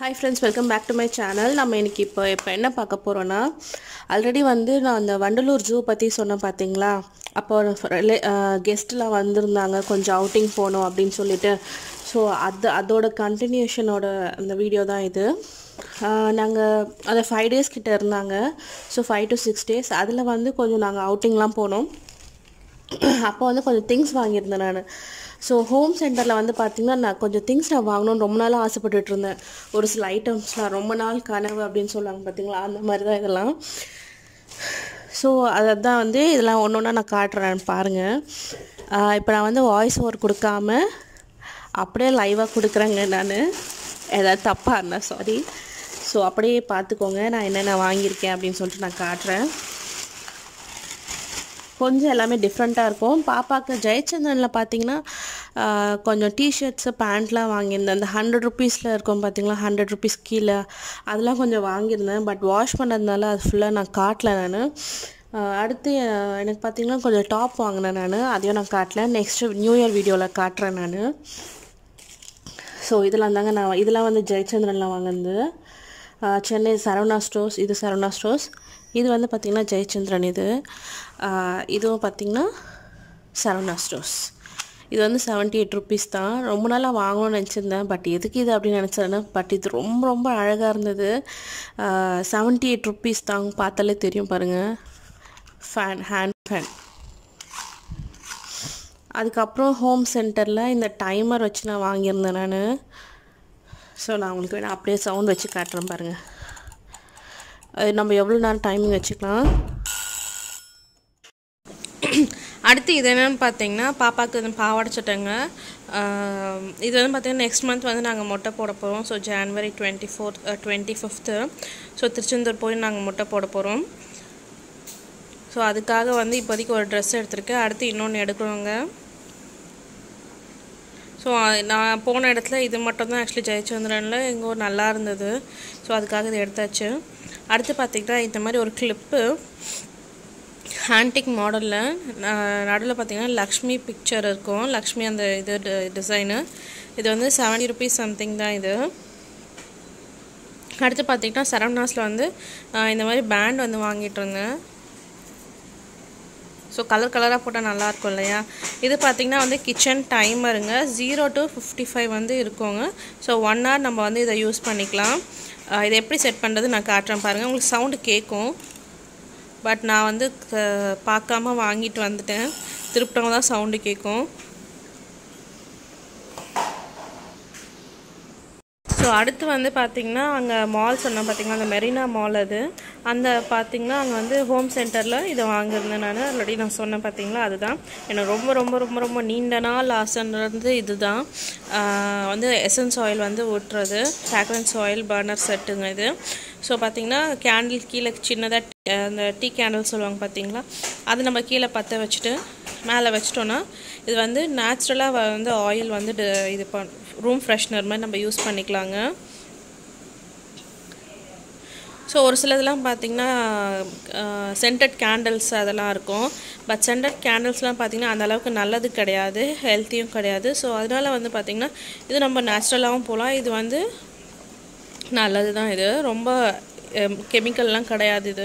hi friends welcome back to my channel நம்ம இன்னைக்கு இப்போ இப்போ என்ன பார்க்க போகிறோன்னா ஆல்ரெடி வந்து நான் அந்த வண்டலூர் ஜூ பற்றி சொன்னேன் பார்த்தீங்களா அப்போ கெஸ்ட்லாம் வந்திருந்தாங்க கொஞ்சம் அவுட்டிங் போகணும் அப்படின்னு சொல்லிட்டு ஸோ அது அதோட கண்டினியூஷனோட அந்த வீடியோ தான் இது நாங்கள் அந்த ஃபைவ் டேஸ் கிட்ட இருந்தாங்க so five to six days அதில் வந்து கொஞ்சம் நாங்கள் அவுட்டிங்லாம் போனோம் அப்போ வந்து கொஞ்சம் திங்ஸ் வாங்கியிருந்தேன் நான் ஸோ ஹோம் சென்டரில் வந்து பார்த்திங்கன்னா நான் கொஞ்சம் திங்ஸ் நான் வாங்கணும்னு ரொம்ப நாளாக ஆசைப்பட்டுட்டு இருந்தேன் ஒரு சில ஐட்டம்ஸ்லாம் ரொம்ப நாள் கனவு அப்படின்னு சொல்லுவாங்க பார்த்தீங்களா அந்த மாதிரி தான் இதெல்லாம் ஸோ அதை தான் வந்து இதெல்லாம் ஒன்று ஒன்றா நான் காட்டுறேன் பாருங்கள் இப்போ நான் வந்து வாய்ஸ் ஓவர் கொடுக்காம அப்படியே லைவாக கொடுக்குறேங்க நான் ஏதாவது தப்பாக இருந்தால் சாரி ஸோ அப்படியே பார்த்துக்கோங்க நான் என்னென்ன வாங்கியிருக்கேன் அப்படின்னு சொல்லிட்டு நான் காட்டுறேன் கொஞ்சம் எல்லாமே டிஃப்ரெண்ட்டாக இருக்கும் பாப்பாவுக்கு ஜெயச்சந்திரனில் பார்த்தீங்கன்னா கொஞ்சம் டிஷர்ட்ஸு பேண்ட்லாம் வாங்கியிருந்தேன் அந்த ஹண்ட்ரட் ருபீஸில் இருக்கும் பார்த்தீங்களா ஹண்ட்ரட் ருபீஸ் கீழே அதெல்லாம் கொஞ்சம் வாங்கியிருந்தேன் பட் வாஷ் பண்ணதுனால அது ஃபுல்லாக நான் காட்டல நான் அடுத்து எனக்கு பார்த்தீங்கன்னா கொஞ்சம் டாப் வாங்கினேன் நான் அதையும் நான் காட்டல நெக்ஸ்ட்டு நியூ இயர் வீடியோவில் காட்டுறேன் நான் ஸோ இதெல்லாம் தாங்க நான் இதெல்லாம் வந்து ஜெயச்சந்திரனில் வாங்கினது சென்னை சரவணா ஸ்டோர்ஸ் இது சரவணா ஸ்டோர்ஸ் இது வந்து பார்த்திங்கன்னா ஜெயச்சந்திரன் இது இதுவும் பார்த்திங்கன்னா சரவணா ஸ்டோர்ஸ் இது வந்து செவன்ட்டி எயிட் ருபீஸ் தான் ரொம்ப நாளாக வாங்கணும்னு நினச்சிருந்தேன் பட் எதுக்கு இது அப்படின்னு நினச்சேன்னா பட் இது ரொம்ப ரொம்ப அழகாக இருந்தது செவன்ட்டி எயிட் ருபீஸ் தான் பார்த்தாலே தெரியும் பாருங்கள் ஃபேன் ஹேண்ட் ஃபேன் அதுக்கப்புறம் ஹோம் சென்டரில் இந்த டைமர் வச்சு நான் வாங்கியிருந்தேன் நான் ஸோ நான் உங்களுக்கு வேணால் அப்படியே சவுண்ட் வச்சு காட்டுறேன் பாருங்கள் அது நம்ம எவ்வளோ நேரம் டைமிங் வச்சுக்கலாம் அடுத்து இது என்னென்னு பார்த்தீங்கன்னா பாப்பாவுக்கு இது பாவாடை சட்டைங்க இது வந்து பார்த்திங்கன்னா நெக்ஸ்ட் மந்த் வந்து நாங்கள் மொட்டை போட போகிறோம் so January twenty fourth twenty fifth so Tiruchendur போய் நாங்கள் மொட்டை போட போகிறோம் ஸோ அதுக்காக வந்து இப்போதைக்கு ஒரு ட்ரெஸ் எடுத்திருக்கேன் அடுத்து இன்னொன்று எடுக்கணுங்க ஸோ நான் போன இடத்துல இது மட்டும் தான் ஆக்சுவலி ஜெயச்சந்திரனில் எங்கோ நல்லா இருந்தது ஸோ அதுக்காக இது எடுத்தாச்சு அடுத்து பார்த்திங்கன்னா இந்த மாதிரி ஒரு கிளிப்பு ஹேண்டிக் மாடலில் நடுவில் பார்த்திங்கன்னா லக்ஷ்மி பிக்சர் இருக்கும் லக்ஷ்மி அந்த இது டிசைனு இது வந்து செவன்ட்டி ருபீஸ் சம்திங் தான் இது அடுத்து பார்த்திங்கன்னா சரவணாஸில் வந்து இந்த மாதிரி பேண்ட் வந்து வாங்கிட்டு இருந்தேன் ஸோ கலர் கலராக போட்டால் நல்லாயிருக்கும் இல்லையா இது பார்த்திங்கன்னா வந்து கிச்சன் டைமருங்க ஜீரோ டு ஃபிஃப்டி ஃபைவ் வந்து இருக்குங்க ஸோ ஒன் ஹவர் நம்ம வந்து இதை யூஸ் பண்ணிக்கலாம் இதை எப்படி செட் பண்ணுறது நான் காட்டுறேன் பாருங்கள் உங்களுக்கு சவுண்டு கேட்கும் பட் நான் வந்து பார்க்காம வாங்கிட்டு வந்துட்டேன் திருப்பிட்டவங்க தான் சவுண்டு கேட்கும் ஸோ அடுத்து வந்து பார்த்திங்கன்னா அங்கே மால் சொன்னேன் பார்த்திங்கன்னா அந்த மெரினா மால் அது அந்த பார்த்திங்கன்னா அங்கே வந்து ஹோம் சென்டரில் இதை வாங்கியிருந்தேன் நான் ஆல்ரெடி நான் சொன்னேன் பார்த்திங்களா அதுதான் எனக்கு ரொம்ப ரொம்ப ரொம்ப ரொம்ப நீண்ட நாள் ஆசைன்றது இது தான் வந்து எசன்ஸ் ஆயில் வந்து ஊட்டுறது ஃப்ராக்ரன்ஸ் ஆயில் பர்னர் செட்டுங்க இது ஸோ பார்த்திங்கன்னா கேண்டில் கீழே சின்னதாக அந்த டீ கேண்டில் சொல்லுவாங்க பார்த்தீங்களா அது நம்ம கீழே பற்ற வச்சுட்டு மேலே வச்சிட்டோன்னா இது வந்து நேச்சுரலாக வந்து ஆயில் வந்து இது பண் ரூம் ஃப்ரெஷ்னர் மாதிரி நம்ம யூஸ் பண்ணிக்கலாங்க ஸோ ஒரு சிலதெல்லாம் பார்த்திங்கன்னா சென்டட் கேண்டில்ஸ் அதெல்லாம் இருக்கும் பட் சென்டட் கேண்டில்ஸ்லாம் பார்த்திங்கன்னா அந்தளவுக்கு நல்லது கிடையாது ஹெல்த்தியும் கிடையாது ஸோ அதனால் வந்து பார்த்திங்கன்னா இது நம்ம நேச்சுரலாகவும் போகலாம் இது வந்து நல்லது தான் இது ரொம்ப கெமிக்கல்லாம் கிடையாது இது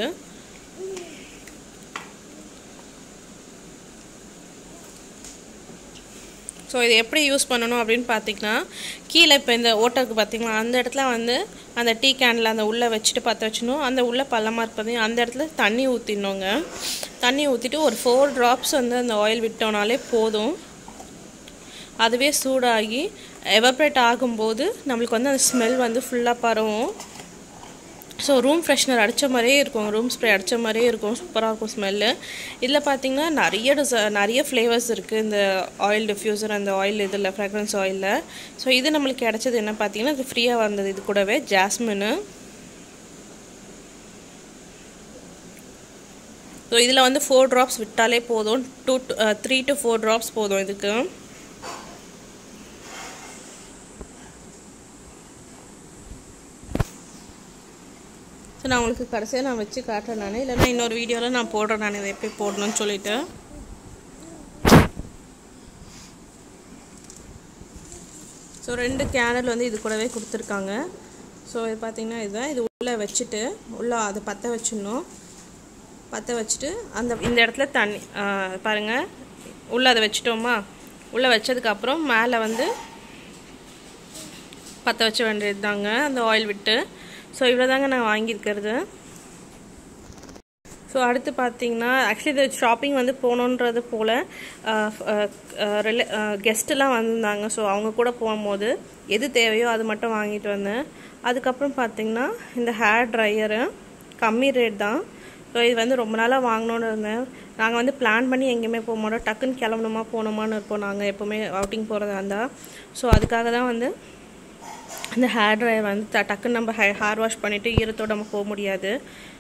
ஸோ இது எப்படி யூஸ் பண்ணணும் அப்படின்னு பார்த்தீங்கன்னா கீழே இப்போ இந்த ஓட்டருக்கு பார்த்தீங்கன்னா அந்த இடத்துல வந்து அந்த டீ கேனில் அந்த உள்ளே வச்சுட்டு பற்ற வச்சிடணும் அந்த உள்ளே பள்ளமாக இருப்பது அந்த இடத்துல தண்ணி ஊற்றிடணுங்க தண்ணி ஊற்றிட்டு ஒரு ஃபோர் ட்ராப்ஸ் வந்து அந்த ஆயில் விட்டோனாலே போதும் அதுவே சூடாகி எவப்ரேட் ஆகும்போது நம்மளுக்கு வந்து அந்த ஸ்மெல் வந்து ஃபுல்லாக பரவும் ஸோ ரூம் ஃப்ரெஷ்னர் அடித்த மாதிரியே இருக்கும் ரூம் ஸ்ப்ரே அடித்த மாதிரியே இருக்கும் சூப்பராக இருக்கும் ஸ்மெல்லு இதில் பார்த்தீங்கன்னா நிறைய டிச நிறைய ஃப்ளேவர்ஸ் இருக்குது இந்த ஆயில் டிஃப்யூசர் அந்த ஆயில் இதில் ஃப்ராக்ரன்ஸ் ஆயிலில் ஸோ இது நம்மளுக்கு கிடச்சது என்ன பார்த்தீங்கன்னா இது ஃப்ரீயாக வந்தது இது கூடவே ஜாஸ்மின்னு ஸோ இதில் வந்து ஃபோர் ட்ராப்ஸ் விட்டாலே போதும் two three to four drops போதும் இதுக்கு ஸோ நான் உங்களுக்கு கடைசியாக நான் வச்சு காட்டுறேன் நான் இல்லைன்னா இன்னொரு வீடியோவில் நான் போடுறேன் நான் இதை எப்படி போடணும்னு சொல்லிட்டு ஸோ ரெண்டு கேனல் வந்து இது கூடவே கொடுத்துருக்காங்க ஸோ இது பார்த்திங்கன்னா இதுதான் இது உள்ளே வச்சுட்டு உள்ளே அதை பற்ற வச்சிடணும் பற்ற வச்சுட்டு அந்த இந்த இடத்துல தண்ணி பாருங்கள் உள்ளே அதை வச்சிட்டோமா உள்ளே வச்சதுக்கப்புறம் மேலே வந்து பற்ற வச்ச வேண்டியது தாங்க அந்த ஆயில் விட்டு ஸோ இவ்வளோ தாங்க நான் வாங்கியிருக்கிறது ஸோ அடுத்து பார்த்தீங்கன்னா ஆக்சுவலி இது ஷாப்பிங் வந்து போகணுன்றது போல் ரிலே கெஸ்ட்டெல்லாம் வந்திருந்தாங்க ஸோ அவங்க கூட போகும்போது எது தேவையோ அது மட்டும் வாங்கிட்டு வந்தேன் அதுக்கப்புறம் பார்த்தீங்கன்னா இந்த ஹேர் ட்ரையரு கம்மி ரேட் தான் ஸோ இது வந்து ரொம்ப நாளாக வாங்கணுன்னு இருந்தேன் நாங்கள் வந்து பிளான் பண்ணி எங்கேயுமே போக மாட்டோம் டக்குன்னு கிளம்பணுமா போகணுமான்னு இருப்போம் நாங்கள் எப்போவுமே அவுட்டிங் போகிறதா இருந்தால் ஸோ அதுக்காக தான் வந்து இந்த ஹேர் ட்ரையர் வந்து ட டக்குன்னு நம்ம ஹே ஹேர் வாஷ் பண்ணிவிட்டு ஈரத்தோடு நம்ம போக முடியாது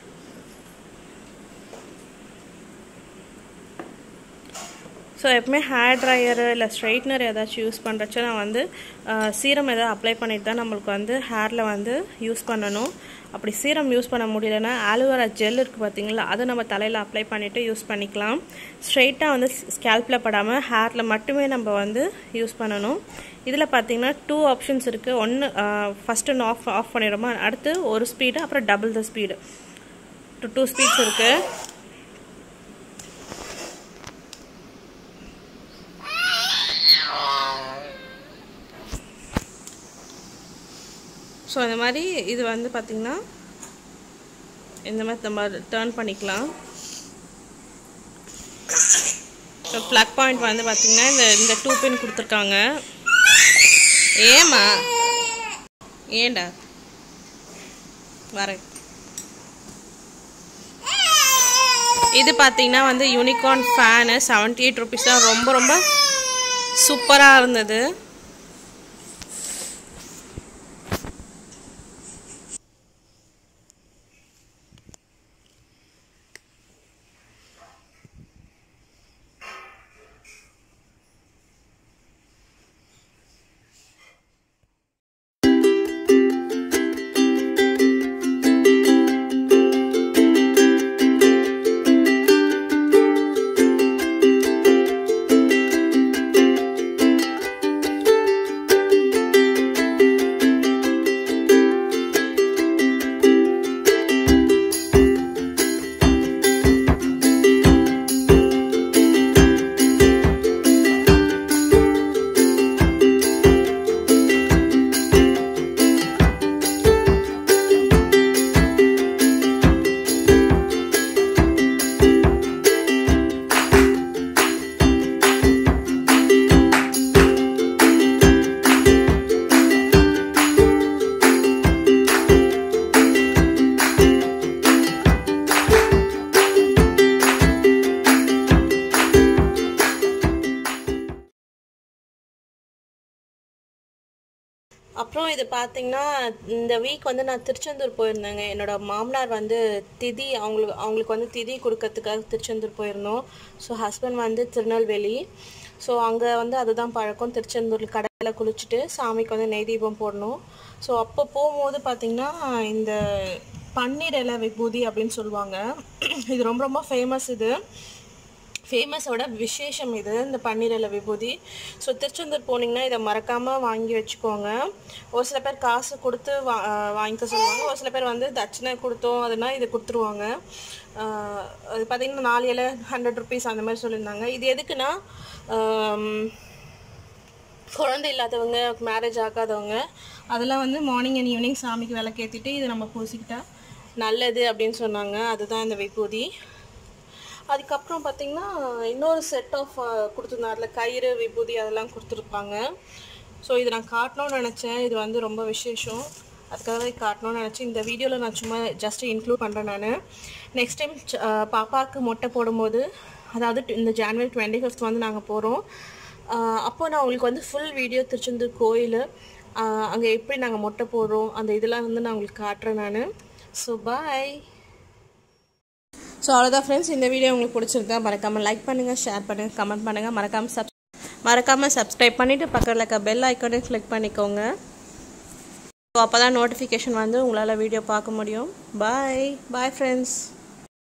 ஸோ எப்பவுமே ஹேர் ட்ரையரு இல்லை ஸ்ட்ரைட்னர் ஏதாச்சும் யூஸ் பண்ணுறச்ச நான் வந்து சீரம் எதாவது அப்ளை பண்ணிட்டு தான் நம்மளுக்கு வந்து ஹேரில் வந்து யூஸ் பண்ணணும் அப்படி சீரம் யூஸ் பண்ண முடியலன்னா ஆலோவேரா ஜெல் இருக்குது பார்த்தீங்களா அதை நம்ம தலையில் அப்ளை பண்ணிவிட்டு யூஸ் பண்ணிக்கலாம் ஸ்ட்ரைட்டாக வந்து ஸ்கேல்பில் படாமல் ஹேரில் மட்டுமே நம்ம வந்து யூஸ் பண்ணணும் இதில் பார்த்தீங்கன்னா டூ ஆப்ஷன்ஸ் இருக்குது ஒன்று ஃபஸ்ட்டு ஒன்று ஆஃப் ஆஃப் பண்ணிடுறோமா அடுத்து ஒரு ஸ்பீடு அப்புறம் double the speed two two speeds இருக்குது ஸோ இந்த மாதிரி இது வந்து பார்த்திங்கன்னா இந்த மாதிரி நம்ம டேர்ன் பண்ணிக்கலாம் ஸோ ப்ளக் பாயிண்ட் வந்து பார்த்திங்கன்னா இந்த இந்த டூ பின் கொடுத்துருக்காங்க ஏமா ஏண்டா வரேன் இது பார்த்தீங்கன்னா வந்து unicorn fan seventy eight rupees தான் ரொம்ப ரொம்ப சூப்பராக இருந்தது அப்புறம் இது பார்த்தீங்கன்னா இந்த வீக் வந்து நான் திருச்செந்தூர் போயிருந்தேங்க என்னோட மாமனார் வந்து திதி அவங்களுக்கு அவங்களுக்கு வந்து திதி கொடுக்கறதுக்காக திருச்செந்தூர் போயிருந்தோம் ஸோ ஹஸ்பண்ட் வந்து திருநெல்வேலி ஸோ அங்கே வந்து அதுதான் பழக்கம் திருச்செந்தூர் கடையில் குளிச்சுட்டு சாமிக்கு வந்து நெய் தீபம் போடணும் ஸோ அப்போ போகும்போது பார்த்தீங்கன்னா இந்த பன்னீர் இலை விபூதி அப்படின்னு சொல்லுவாங்க இது ரொம்ப ரொம்ப ஃபேமஸ் இது ஃபேமஸோட விசேஷம் இது இந்த பன்னீர் இலை விபூதி ஸோ திருச்செந்தூர் போனீங்கன்னா இதை மறக்காமல் வாங்கி வச்சுக்கோங்க ஒரு சில பேர் காசு கொடுத்து வா ஆஹ் வாங்கிக்க சொல்லுவாங்க ஒரு சில பேர் வந்து தட்சணை கொடுத்தோம் அதுனா இது கொடுத்துருவாங்க ஆஹ் அது பார்த்தீங்கன்னா நாலு இலை ஹண்ட்ரட் ருபீஸ் அந்த மாதிரி சொல்லியிருந்தாங்க இது எதுக்குன்னா ஆம், குழந்தை இல்லாதவங்க மேரேஜ் ஆகாதவங்க அதெல்லாம் வந்து மார்னிங் அண்ட் ஈவினிங் சாமிக்கு விளக்கேற்றிட்டு இதை நம்ம பூசிக்கிட்டா நல்லது அப்படின்னு சொன்னாங்க அதுதான் இந்த விபூதி அதுக்கப்புறம் பார்த்தீங்கன்னா இன்னொரு செட் ஆஃப் கொடுத்துருந்தாங்க அதில் கயிறு விபூதி அதெல்லாம் கொடுத்துருப்பாங்க ஸோ இது நான் காட்டணும்னு நினச்சேன் இது வந்து ரொம்ப விசேஷம் அதுக்காக தான் இது காட்டணும்னு நினச்சேன் இந்த வீடியோவில் நான் சும்மா ஜஸ்ட் இன்க்ளூட் பண்ணுறேன் நான் நெக்ஸ்ட் டைம் பாப்பாவுக்கு மொட்டை போடும்போது அதாவது டு- இந்த ஜான்வரி டுவெண்ட்டி ஃபிஃப்த் வந்து நாங்கள் போகிறோம் அப்போ நான் உங்களுக்கு வந்து ஃபுல் வீடியோ திருச்செந்தூர் கோயில் அங்கே எப்படி நாங்கள் மொட்டை போடுறோம் அந்த இதெல்லாம் வந்து நான் உங்களுக்கு காட்டுறேன் நான் ஸோ பாய் ஸோ அவ்வளோதான் ஃப்ரெண்ட்ஸ் இந்த வீடியோ உங்களுக்கு பிடிச்சிருந்தா மறக்காமல் லைக் பண்ணுங்கள் ஷேர் பண்ணுங்கள் கமெண்ட் பண்ணுங்கள் மறக்காமல் சப் மறக்காமல் சப்ஸ்கிரைப் பண்ணிவிட்டு பக்கத்தில் இருக்க பெல் ஐக்கானையும் கிளிக் பண்ணிக்கோங்க ஸோ அப்போ தான் நோட்டிஃபிகேஷன் வந்து உங்களால் வீடியோ பார்க்க முடியும் பாய் பாய் ஃப்ரெண்ட்ஸ்